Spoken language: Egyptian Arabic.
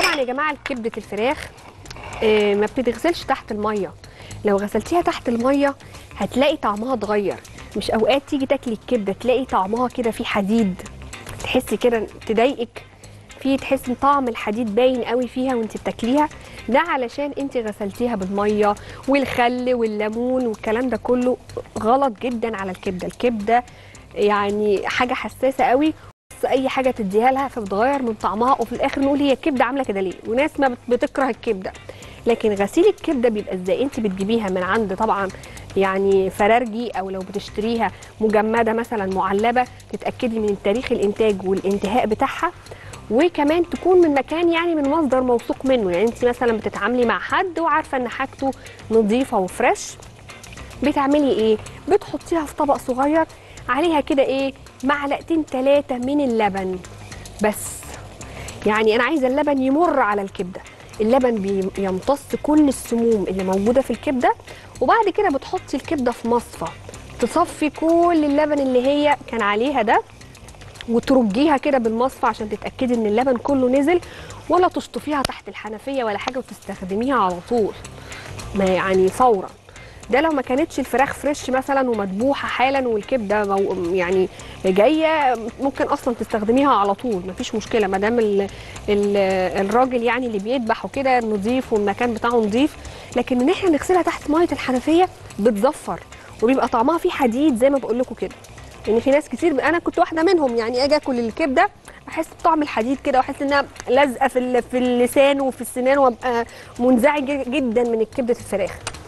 طبعا يا جماعه كبده الفراخ آه، ما بتتغسلش تحت الميه لو غسلتيها تحت الميه هتلاقي طعمها اتغير مش اوقات تيجي تاكلي الكبده تلاقي طعمها كده فيه حديد تحسي كده تضايقك في تحس ان طعم الحديد باين قوي فيها وانت بتاكليها ده علشان انت غسلتيها بالميه والخل والليمون والكلام ده كله غلط جدا على الكبده الكبده يعني حاجه حساسه قوي بس اي حاجه تديها لها فبتغير من طعمها وفي الاخر نقول هي الكبده عامله كده ليه وناس ما بت- بتكره الكبده لكن غسيل الكبده بيبقى ازاي انت بتجيبيها من عند طبعا يعني فرارجي او لو بتشتريها مجمده مثلا معلبه تتاكدي من تاريخ الانتاج والانتهاء بتاعها وكمان تكون من مكان يعني من مصدر موثوق منه يعني انت مثلا بتتعاملي مع حد وعارفه ان حاجته نظيفه وفريش بتعملي ايه بتحطيها في طبق صغير عليها كده ايه معلقتين ثلاثه من اللبن بس يعني انا عايزه اللبن يمر على الكبده اللبن بي- بيمتص كل السموم اللي موجوده في الكبده وبعد كده بتحطي الكبده في مصفى تصفي كل اللبن اللي هي كان عليها ده وترجيها كده بالمصفى عشان تتاكدي ان اللبن كله نزل ولا تشطفيها تحت الحنفيه ولا حاجه وتستخدميها على طول ما يعني فورا ده لو ما كانتش الفراخ فريش مثلا ومذبوحه حالا والكبده مو يعني جايه ممكن اصلا تستخدميها على طول مفيش مشكله ما دام ال- ال- الراجل يعني اللي بيذبح وكده نظيف والمكان بتاعه نظيف لكن ان احنا نغسلها تحت ميه الحنفيه بتزفر وبيبقى طعمها فيه حديد زي ما بقول لكم كده يعني في ناس كتير انا كنت واحده منهم يعني اجي اكل الكبده احس بطعم الحديد كده واحس انها لازقه في ال- في اللسان وفي السنان وابقى منزعجه جدا من الكبده الفراخ